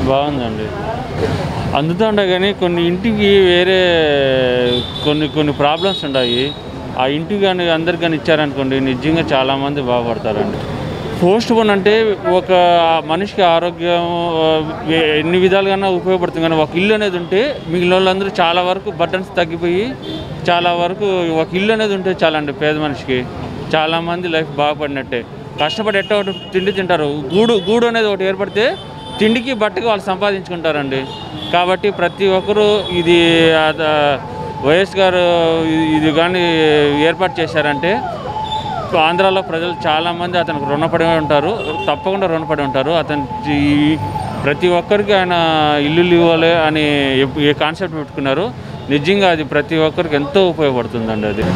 బాగుందండి అందుతుండే కానీ కొన్ని ఇంటికి వేరే కొన్ని కొన్ని ప్రాబ్లమ్స్ ఉన్నాయి ఆ ఇంటికి కానీ అందరికి కానీ ఇచ్చారనుకోండి నిజంగా చాలామంది బాగుపడతారండి పోస్ట్ పోన్ అంటే ఒక మనిషికి ఆరోగ్యం ఆ, ఏ- ఎన్ని విధాలుగానే ఉపయోగపడుతుంది కానీ ఒక ఇల్లు అనేది ఉంటే మిగిలిన వాళ్ళందరూ చాలా వరకు బటన్స్ తగ్గిపోయి చాలా వరకు ఒక ఇల్లు అనేది ఉంటే చాలా అండి పేద మనిషికి చాలామంది లైఫ్ బాగుపడినట్టే కష్టపడి ఎట్ట ఒకటి తిండి తింటారు గూడు గూడు అనేది ఒకటి ఏర్పడితే తిండికి బట్టకి వాళ్ళు సంపాదించుకుంటారండి కాబట్టి ప్రతి ఒక్కరూ ఇది ఆ- వైఎస్ గారు ఇది- ఇది కానీ ఏర్పాటు చేశారంటే ఆంధ్రాలో ప్రజలు చాలామంది అతనికి రుణపడి ఉంటారు తప్పకుండా రుణపడి ఉంటారు అతను ఈ- ప్రతి ఒక్కరికి ఆయన ఇల్లు ఇవ్వాలి అని ఎప్పు- ఏ కాన్సెప్ట్ పెట్టుకున్నారు నిజంగా అది ప్రతి ఒక్కరికి ఎంతో ఉపయోగపడుతుందండి అది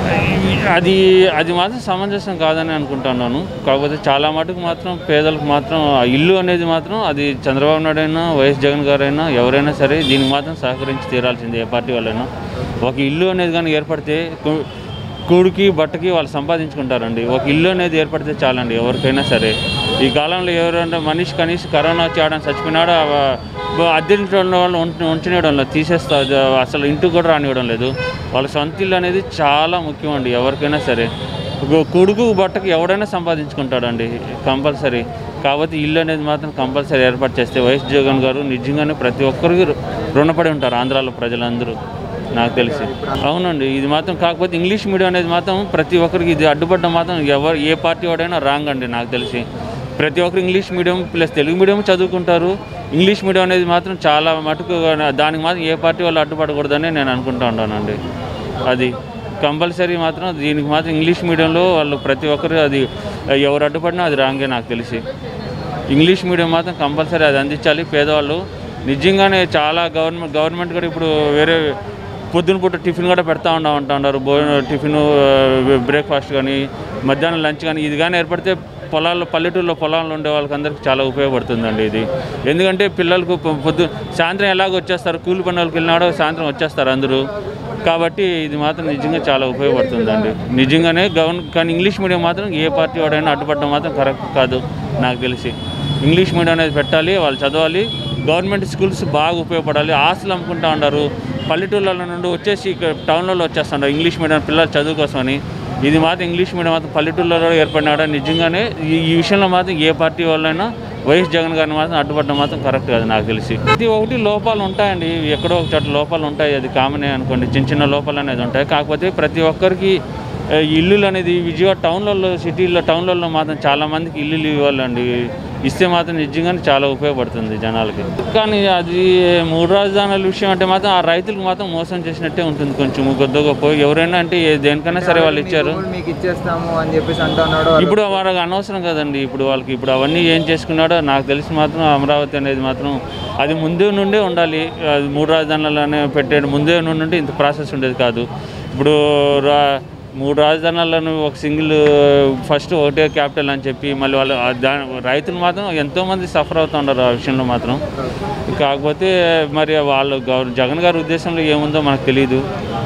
అది అది మాత్రం సమంజసం కాదని అనుకుంటున్నాను కాకపోతే చాలా మటుకు మాత్రం పేదలకు మాత్రం ఆ ఇల్లు అనేది మాత్రం అది చంద్రబాబు నాయుడు అయినా వైఎస్ జగన్ గారు అయినా ఎవరైనా సరే దీనికి మాత్రం సహకరించి తీరాల్సిందే ఏ పార్టీ వాళ్ళైనా ఒక ఇల్లు అనేది కానీ ఏర్పడితే కు- కూడికి బట్టకి వాళ్ళు సంపాదించుకుంటారండి ఒక ఇల్లు అనేది ఏర్పడితే చాలండి ఎవరికైనా సరే ఈ కాలంలో ఎవరైనా మనిషి కనీసం కరోనా వచ్చి ఆడని చచ్చిపోయినాడు అద్దెంట్లో ఉన్న వాళ్ళు ఉంట- ఉంచనివ్వడం లేదు తీసేస్తా అసలు ఇంటికి కూడా రానివ్వడం లేదు వాళ్ళ సొంత ఇల్లు అనేది చాలా ముఖ్యం అండి ఎవరికైనా సరే ఒక కొడుకు బట్టకి ఎవడైనా సంపాదించుకుంటాడండి కంపల్సరీ కాబట్టి ఇల్లు అనేది మాత్రం కంపల్సరీ ఏర్పాటు చేస్తే వైఎస్ జగన్ గారు నిజంగానే ప్రతి ఒక్కరికి రు- రుణపడి ఉంటారు ఆంధ్రాలో ప్రజలందరూ నాకు తెలిసి అవునండి ఇది మాత్రం కాకపోతే ఇంగ్లీష్ మీడియం అనేది మాత్రం ప్రతి ఒక్కరికి ఇది అడ్డుపడ్డం మాత్రం ఎవరు ఏ పార్టీ వాడైనా రాంగ్ అండి నాకు తెలిసి ప్రతి ఒక్కరు English medium plus Telugu medium చదువుకుంటారు ఇంగ్లీష్ మీడియం అనేది మాత్రం చాలా మటుకు దానికి మాత్రం ఏ పార్టీ వాళ్ళు అడ్డుపడకూడదని నేను అనుకుంటా ఉన్నానండి అది కంపల్సరీ మాత్రం దీనికి మాత్రం ఇంగ్లీష్ మీడియంలో వాళ్ళు ప్రతి ఒక్కరు అది ఎవరు అడ్డుపడినా అది రాంగే నాకు తెలిసి ఇంగ్లీష్ మీడియం మాత్రం కంపల్సరీ అది అందించాలి పేదవాళ్ళు నిజంగానే చాలా గవర్నమెంట్ గవర్నమెంట్ కూడా ఇప్పుడు వేరే పొద్దున పూట టిఫిన్ కూడా పెడతా ఉండా ఉంటా ఉన్నారు భోజనం టిఫిన్ బ్రేక్ఫాస్ట్ కానీ మధ్యాహ్నం లంచ్ కానీ ఇది కానీ ఏర్పడితే పొలాల్లో పల్లెటూరులో పొలాల్లో ఉండే వాళ్ళకి అందరికీ చాలా ఉపయోగపడుతుందండి ఇది ఎందుకంటే పిల్లలకు పొ- పొద్దు సాయంత్రం ఎలాగ వచ్చేస్తారు కూలి పని వాళ్ళకి వెళ్ళినాడో సాయంత్రం వచ్చేస్తారు అందరూ కాబట్టి ఇది మాత్రం నిజంగా చాలా ఉపయోగపడుతుందండి నిజంగానే గవర్న కానీ ఇంగ్లీష్ మీడియం మాత్రం ఏ పార్టీ వాడైనా అడ్డుపడడం మాత్రం కరెక్ట్ కాదు నాకు తెలిసి ఇంగ్లీష్ మీడియం అనేది పెట్టాలి వాళ్ళు చదవాలి గవర్నమెంట్ స్కూల్స్ బాగా ఉపయోగపడాలి ఆస్తులు అమ్ముకుంటా ఉన్నారు పల్లెటూళ్ళ నుండి వచ్చేసి ఇక్కడ టౌన్లలో వచ్చేస్తున్నారు ఇంగ్లీష్ మీడియం పిల్లల చదువు కోసమని ఇది మాత్రం ఇంగ్లీష్ మీడియం మాత్రం పల్లెటూళ్ళలో ఏర్పడినాడా నిజంగానే ఈ ఈ విషయంలో మాత్రం ఏ పార్టీ వాళ్ళైనా వైఎస్ జగన్ గారిని మాత్రం అడ్డుపడడం మాత్రం కరెక్ట్ కాదు నాకు తెలిసి ప్రతి ఒకటి లోపాలు ఉంటాయండి ఎక్కడో ఒక చోట లోపాలు ఉంటాయి అది కామనే అనుకోండి చిన్న చిన్న లోపాలు అనేది ఉంటాయి కాకపోతే ప్రతి ఒక్కరికి ఆ, ఇల్లులు అనేది విజయవాడ టౌన్లలో సిటీల్లో టౌన్లలో మాత్రం చాలా మందికి ఇల్లులు ఇవ్వాలండి ఇస్తే మాత్రం నిజంగానే చాలా ఉపయోగపడుతుంది జనాలకి కానీ అది మూడు రాజధానుల విషయం అంటే మాత్రం ఆ రైతులకు మాత్రం మోసం చేసినట్టే ఉంటుంది కొంచెం కొద్ది గొప్ప ఎవరైనా అంటే ఏ- దేనికైనా సరే వాళ్ళు ఇచ్చారు భూములు మీకు ఇచ్చేస్తాము అని చెప్పేసి అంటున్నాడు ఇప్పుడు వాళ్ళకి అనవసరం కదండి ఇప్పుడు వాళ్ళకి ఇప్పుడు అవన్నీ ఏం చేసుకున్నాడో నాకు తెలిసి మాత్రం అమరావతి అనేది మాత్రం అది ముందే నుండే ఉండాలి అది మూడు రాజధానులనే పెట్టే ముందే నుండి ఇంత ప్రాసెస్ ఉండేది కాదు ఇప్పుడు రా మూడు రాజధానులను ఒక సింగిల్ ఫస్ట్ ఒకటే క్యాపిటల్ అని చెప్పి మళ్ళీ వాళ్ళు ఆ దా రైతులు మాత్రం ఎంతోమంది సఫర్ అవుతున్నారు ఆ విషయంలో మాత్రం కాకపోతే మరి వాళ్ళు గవర్ జగన్ గారి ఉద్దేశంలో ఏముందో మనకు తెలియదు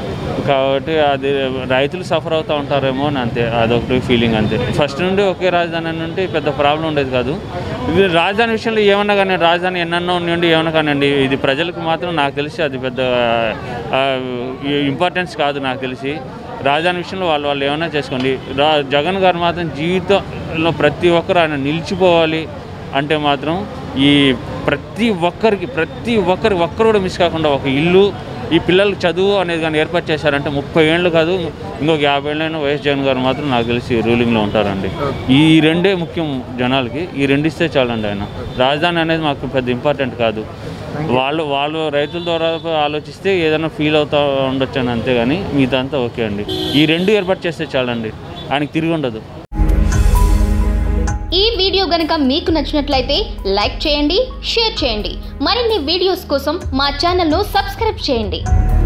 కాబట్టి అది రైతులు సఫర్ అవుతూ ఉంటారేమో అని అంతే అదొకటి ఫీలింగ్ అంతే ఫస్ట్ నుండి ఒకే రాజధాని అని ఉంటే పెద్ద ప్రాబ్లం ఉండేది కాదు ఇది రాజధాని విషయంలో ఏమన్నా కానీ రాజధాని ఎన్నెన్నో నుండి ఏమన్నా కానివ్వండి ఇది ప్రజలకు మాత్రం నాకు తెలిసి అది పెద్ద ఇంపార్టెన్స్ కాదు నాకు తెలిసి రాజధాని విషయంలో వాళ్ళు వాళ్ళు ఏమైనా చేసుకోండి రా జగన్ గారు మాత్రం జీవితంలో ప్రతి ఒక్కరు ఆయన నిలిచిపోవాలి అంటే మాత్రం ఈ ప్రతి ఒక్కరికి ప్రతి ఒక్కరి ఒక్కరు కూడా మిస్ కాకుండా ఒక ఇల్లు ఈ పిల్లలకి చదువు అనేది కానీ ఏర్పాటు చేశారంటే ముప్పై ఏళ్ళు కాదు ఇంకొక యాభై ఏళ్ళైనా వైఎస్ జగన్ గారు మాత్రం నాకు తెలిసి రూలింగ్లో ఉంటారండి ఈ రెండే ముఖ్యం జనాలకి ఈ రెండు ఇస్తే చాలండి ఆయన రాజధాని అనేది మాకు పెద్ద ఇంపార్టెంట్ కాదు వాళ్ళు వాళ్ళు రైతుల ద్వారా ఆలోచిస్తే ఏదైనా ఫీల్ అవుతా ఉండొచ్చు అని అంతేగాని మిగతా అంతా ఓకే అండి ఈ రెండు ఏర్పాటు చేస్తే చాలండి ఆయనకి తిరిగి ఉండదు ఈ వీడియో గనుక మీకు నచ్చినట్లయితే లైక్ చేయండి షేర్ చేయండి మరిన్ని వీడియోస్ కోసం మా ఛానల్ను సబ్స్క్రైబ్ చేయండి